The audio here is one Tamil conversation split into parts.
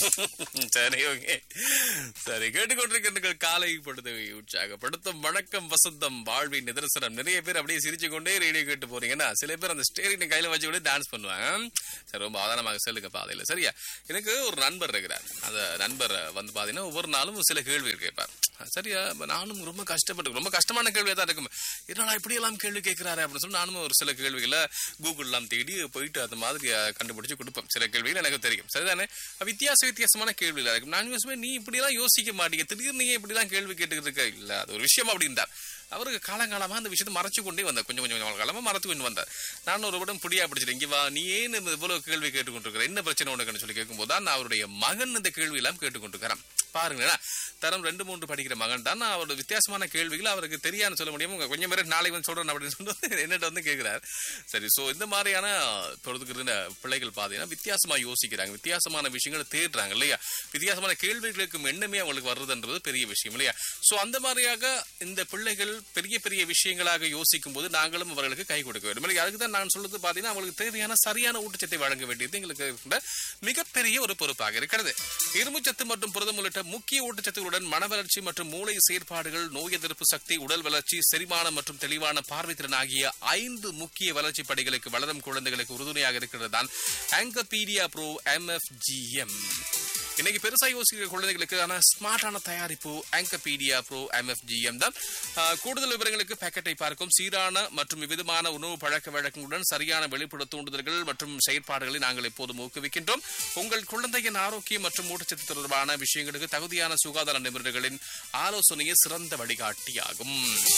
சரி ஓகே சரி கேட்டுக்கொண்டிருக்கிறீர்கள் காலை பொழுது உற்சாகப்படுத்தும் வணக்கம் வசந்தம் வாழ்வின் நிதர்சனம் நிறைய பேர் அப்படியே சிரிச்சு கொண்டே ரேடியோ கேட்டு போறீங்கன்னா சில பேர் அந்த ஸ்டேரிங் கையில வச்சு கூட டான்ஸ் பண்ணுவாங்க சரி ரொம்ப ஆதாரமாக சொல்லுங்க பாதையில சரியா எனக்கு ஒரு நண்பர் இருக்கிறார் அந்த நண்பர் வந்து பாத்தீங்கன்னா ஒவ்வொரு நாளும் சில கேள்விகள் கேட்பார் சரியா இப்ப நானும் ரொம்ப கஷ்டப்பட்டு ரொம்ப கஷ்டமான கேள்வியா தான் இருக்கும் என்னடா இப்படி எல்லாம் கேள்வி கேட்கிறாரு அப்படின்னு சொல்லி நானும் ஒரு சில கேள்விகளை கூகுள் எல்லாம் தேடி போயிட்டு அந்த மாதிரி அஹ், கண்டுபிடிச்சு கொடுப்பேன் சில கேள்விகள் எனக்கு தெரியும் சரிதானே வித்தியாச வித்தியாசமான கேள்விகள் இருக்கும் நான் யோசிப்பேன் நீ இப்படி எல்லாம் யோசிக்க மாட்டீங்க திடீர்னு நீங்க இப்படி எல்லாம் கேள்வி கேட்டுக்கிட்டு இருக்க இல்ல அது ஒரு விஷயம் அப்படின்றார் அவருக்கு காலங்காலமா அந்த விஷயத்தை மறைச்சு கொண்டே வந்தார் கொஞ்சம் கொஞ்சம் கொஞ்சம் காலமா மறைச்சு கொண்டு வந்தார் நான் ஒரு விடம் புடியா பிடிச்சிட்டு இங்க வா நீ ஏன் இந்த இவ்வளவு கேள்வி கேட்டுக்கொண்டிருக்கிற என்ன பிரச்சனை உனக்குன்னு சொல்லி கேட்கும்போது தான் அவருடைய மகன் இந்த கேள்வி எல்லாம் கேட்டுக்கொண்டிருக்கிறான் பாருங்களேன் தரம் ரெண்டு மூன்று படிக்கிற மகன் தான் நான் அவரோட வித்தியாசமான கேள்விகள் அவருக்கு தெரியான்னு சொல்ல முடியும் உங்க கொஞ்சம் பேர் நாளைக்கு வந்து சொல்றேன் அப்படின்னு சொல்லிட்டு என்னட்ட வந்து கேட்கிறார் சரி சோ இந்த மாதிரியான பொழுதுக்கு இருந்த பிள்ளைகள் பாத்தீங்கன்னா வித்தியாசமா யோசிக்கிறாங்க வித்தியாசமான விஷயங்களை தேடுறாங்க இல்லையா வித்தியாசமான கேள்விகளுக்கும் எண்ணமே அவங்களுக்கு வர்றதுன்றது பெரிய விஷயம் இல்லையா சோ அந்த மாதிரியாக இந்த பிள்ளைகள் பெரிய பெரிய விஷயங்களாக யோசிக்கும் போது நாங்களும் அவர்களுக்கு கை கொடுக்க வேண்டும் இல்லையா அதுக்கு தான் நான் சொல்றது பாத்தீங்கன்னா அவங்களுக்கு தேவையான சரியான ஊட்டச்சத்தை வழங்க வேண்டியது எங்களுக்கு இருக்கின்ற மிகப்பெரிய ஒரு பொறுப்பாக இருக்கிறது இரும்புச்சத்து மற்றும் புரதம் உள்ளிட்ட முக்கிய ஊட்டச்சத்துகளுடன் மன வளர்ச்சி மற்றும் மூளை செயற்பாடுகள் நோய் எதிர்ப்பு சக்தி உடல் வளர்ச்சி செரிமானம் மற்றும் தெளிவான பார்வைத்திறன் ஆகிய ஐந்து முக்கிய வளர்ச்சி படிகளுக்கு வளரும் குழந்தைகளுக்கு உறுதுணையாக இருக்கிறது தான் ஆங்கபீடியா ப்ரோ எம்எஃப்ஜிஎம் இன்னைக்கு பெருசா யோசிக்கிற குழந்தைகளுக்கான ஸ்மார்ட்டான தயாரிப்பு ஆங்கபீடியா ப்ரோ எம்எஃப்ஜிஎம் தான் ஆஹ், கூடுதல் விவரங்களுக்கு பேக்கெட்டை பார்க்கும் சீரான மற்றும் விதமான உணவு பழக்க வழக்கங்களுடன் சரியான வெளிப்புற தூண்டுதல்கள் மற்றும் செயற்பாடுகளை நாங்கள் எப்போதும் ஊக்குவிக்கின்றோம் உங்கள் குழந்தையின் ஆரோக்கியம் மற்றும் ஊட்டச்சத்து தொடர்பான விஷயங்களுக்கு தகுதியான சுகாதார நிபுணர்களின் ஆலோசனையே சிறந்த வழிகாட்டியாகும்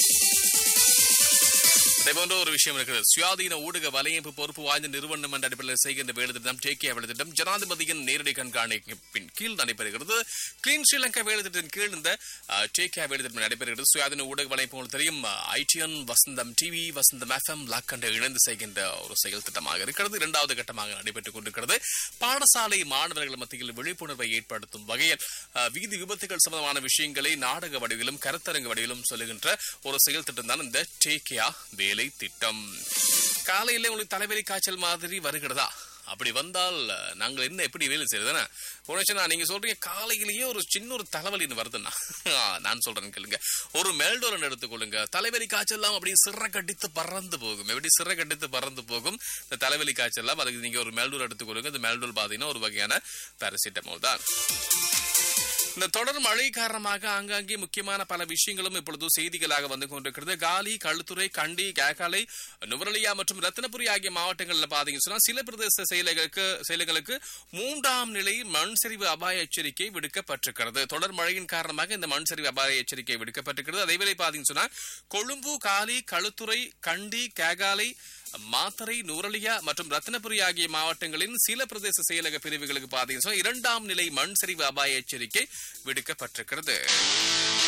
இதே போன்ற ஒரு விஷயம் இருக்கிறது சுயாதீன ஊடக வலையமைப்பு பொறுப்பு வாய்ந்த நிறுவனம் என்ற அடிப்படையில் செய்கின்ற வேலை திட்டம் டேகே வேலை திட்டம் ஜனாதிபதியின் நேரடி கண்காணிப்பின் கீழ் நடைபெறுகிறது கிளீன் ஸ்ரீலங்கா வேலை திட்டத்தின் கீழ் இந்த டேகே வேலை திட்டம் நடைபெறுகிறது சுயாதீன ஊடக வலையமைப்பு உங்களுக்கு தெரியும் ITN Vasantham TV Vasantham FM லாக்கண்ட இணைந்து செய்கின்ற ஒரு செயல் திட்டமாக இருக்கிறது இரண்டாவது கட்டமாக நடைபெற்றுக் கொண்டிருக்கிறது பாடசாலை மாணவர்கள் மத்தியில் விழிப்புணர்வை ஏற்படுத்தும் வகையில் அஹ், வீதி விபத்துகள் சம்பந்தமான விஷயங்களை நாடக வடிவிலும் கருத்தரங்க வடிவிலும் சொல்லுகின்ற ஒரு செயல் திட்டம் தான் இந்த டேக்கியா வேலை திட்டம் காலையில உங்களுக்கு தலைவலி காய்ச்சல் மாதிரி வருகிறதா அப்படி வந்தால் அஹ், நாங்கள் என்ன எப்படி வேலை செய்யறதுன்னா உனச்சுனா நீங்க சொல்றீங்க காலையிலேயே ஒரு சின்ன ஒரு தலைவலின்னு வருதுன்னா ஆ, நான் சொல்றேன் கேளுங்க ஒரு மேல்டோரன் எடுத்துக்கொள்ளுங்க தலைவலி காய்ச்சல்லாம் அப்படி சிற கட்டித்து பறந்து போகும் எப்படி சிற கட்டித்து பறந்து போகும் இந்த தலைவலி காய்ச்சல்லாம் அதுக்கு நீங்க ஒரு மேல்டோர் எடுத்துக்கொள்ளுங்க இந்த மேல்டோர் பாத்தீங்கன்னா ஒரு வகையான பாராசிட்டமால் தான் இந்த தொடர் மழை காரணமாக ஆங்காங்கே முக்கியமான பல விஷயங்களும் இப்பொழுது செய்திகளாக வந்து கொண்டிருக்கிறது காலி களுத்துறை கண்டி கேகாலை நுவரலியா மற்றும் ரத்தினபுரி ஆகிய மாவட்டங்களில் பாத்தீங்கன்னு சொன்னா சில பிரதேச செயலர்களுக்கு செயலங்களுக்கு மூன்றாம் நிலை மண் சரிவு அபாய எச்சரிக்கை விடுக்கப்பட்டிருக்கிறது தொடர் மழையின் காரணமாக இந்த மண் சரிவு அபாய எச்சரிக்கை விடுக்கப்பட்டிருக்கிறது அதேவேளை பாத்தீங்கன்னு சொன்னா கொழும்பு காலி களுத்துறை கண்டி கேகாலை மாத்தறை நூரலியா மற்றும் ரத்தினபுரி ஆகிய மாவட்டங்களின் சில பிரதேச செயலக பிரிவுகளுக்கு பாத்தீங்கன்னா இரண்டாம் நிலை மண் சரிவு அபாய எச்சரிக்கை விடுக்கப்பட்டிருக்கிறது